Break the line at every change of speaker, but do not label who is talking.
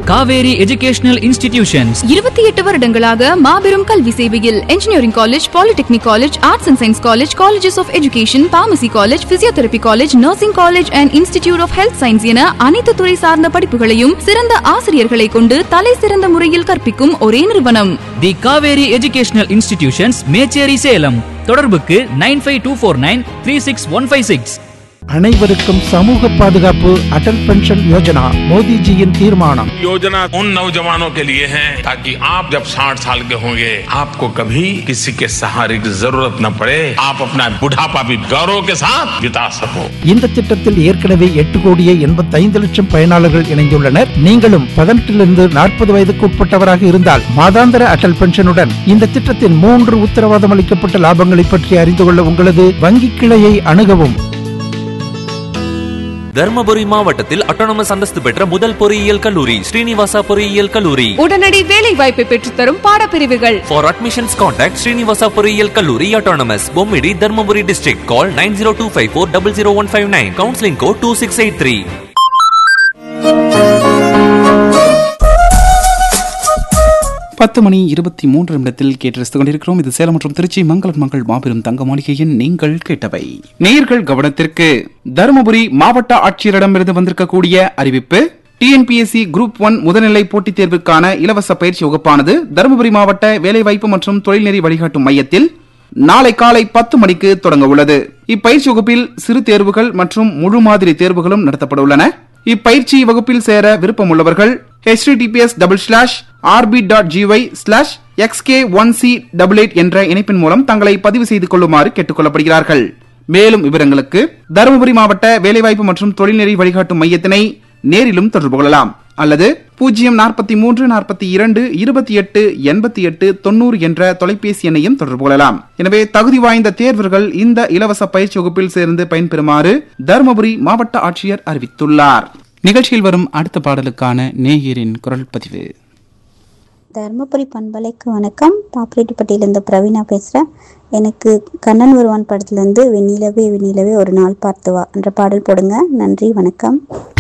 Kaveri educational institutions
இருபத்தி எட்டு வருடங்களாக மாபெரும் கல்வி சேவையில் engineering college polytechnic college arts and science college colleges of education pharmacy college physiotherapy college nursing college and institute of health science என அனைத்து துறை சார்ந்த படிப்புகளையும் சிறந்த ஆசிரியர்களை கொண்டு தலை சிறந்த முறையில் கற்பிக்கும் ஒரே நிறுவனம்
the Kaveri educational institutions Mecheri Salem தொடர்புக்கு nine five two four nine three six one five six
அனைவருக்கும் சமூக பாதுகாப்பு அடல் பென்ஷன் யோஜனா மோடிஜியின் தீர்மானம்
योजना उन नौजवानों के लिए है ताकि आप जब 60 साल के होंगे आपको कभी किसी के सहारे की जरूरत न पड़े आप अपना बुढ़ापा भी गौरव के साथ बिता सको
இந்த திட்டத்தில் ஏற்கனவே எட்டு கோடியே எண்பத்தைந்து லட்சம் பயனாளர்கள் இணைந்துள்ளனர் நீங்களும் பதினெட்டிலிருந்து நாற்பது வயதுக்கு உட்பட்டவராக இருந்தால் மாதாந்திர அடல் பென்ஷனுடன் இந்த திட்டத்தின் மூன்று உத்தரவாதம் அளிக்கப்பட்ட லாபங்களை பற்றி அறிந்து கொள்ள உங்களது வங்கி கிளையை அணுகவும்
தர்மபுரி மாவட்டத்தில் அட்டானமஸ் அந்தஸ்து பெற்ற முதல் பொறியியல் கல்லூரி ஸ்ரீனிவாசா பொறியியல் கல்லூரி
உடனடி வேலை வாய்ப்பை பெற்றுத்தரும் பாடப்பிரிவுகள்
For admissions contact Srinivasa பொறியியல் கல்லூரி autonomous Bommidi Dharmapuri district call 9025400159 counseling code 2683
பத்து மணி இருபத்தி மூன்று நிமிடத்தில் கேட்டு ரசித்துக் கொண்டிருக்கிறோம் இது சேலம் மற்றும் திருச்சி மங்களன் மங்கள் மாபெரும் தங்க மாளிகையின் நீங்கள் கேட்டவை நேர்கள் கவனத்திற்கு தருமபுரி மாவட்ட ஆட்சியரிடமிருந்து வந்திருக்கக்கூடிய அறிவிப்பு டிஎன்பிஎஸ்சி குரூப் ஒன் முதுநிலை போட்டித் தேர்வுக்கான இலவச பயிற்சி வகுப்பானது தருமபுரி மாவட்ட வேலைவாய்ப்பு மற்றும் தொழில்நெறி வழிகாட்டும் மையத்தில் நாளை காலை பத்து மணிக்கு தொடங்க உள்ளது இப்பயிற்சி வகுப்பில் சிறு தேர்வுகள் மற்றும் முழு மாதிரி தேர்வுகளும் நடத்தப்பட உள்ளன இப்பயிற்சி வகுப்பில் சேர விருப்பம் உள்ளவர்கள் https double slash RP dot GY slash XK one C double eight என்ற இணைப்பின் மூலம் தங்களை பதிவு செய்து கொள்ளுமாறு கேட்டுக் கொள்ளப்படுகிறார்கள் மேலும் விவரங்களுக்கு தருமபுரி மாவட்ட வேலைவாய்ப்பு மற்றும் தொழில்நெறி வழிகாட்டும் மையத்தினை நேரிலும் தொடர்பு கொள்ளலாம் அல்லது பூஜ்ஜியம் நாற்பத்தி மூன்று நாற்பத்தி இரண்டு இருபத்தி எட்டு எண்பத்தி எட்டு தொண்ணூறு என்ற தொலைபேசி எண்ணையும் தொடர்பு கொள்ளலாம் எனவே தகுதி வாய்ந்த தேர்வர்கள் இந்த இலவச பயிற்சி வகுப்பில் சேர்ந்து பயன்பெறுமாறு தருமபுரி மாவட்ட ஆட்சியர் அறிவித்துள்ளார் நிகழ்ச்சியில் வரும் அடுத்த பாடலுக்கான நேயரின் குரல் பதிவு
தருமபுரி பண்பலைக்கு வணக்கம் பாப்பிரெட்டிப்பட்டியிலேருந்து பிரவீனா பேசுகிறேன் எனக்கு கண்ணன் வருவான் படத்துலேருந்து வெண்ணிலவே வெண்ணிலவே ஒரு நாள் பார்த்து வா என்ற பாடல் போடுங்க நன்றி வணக்கம்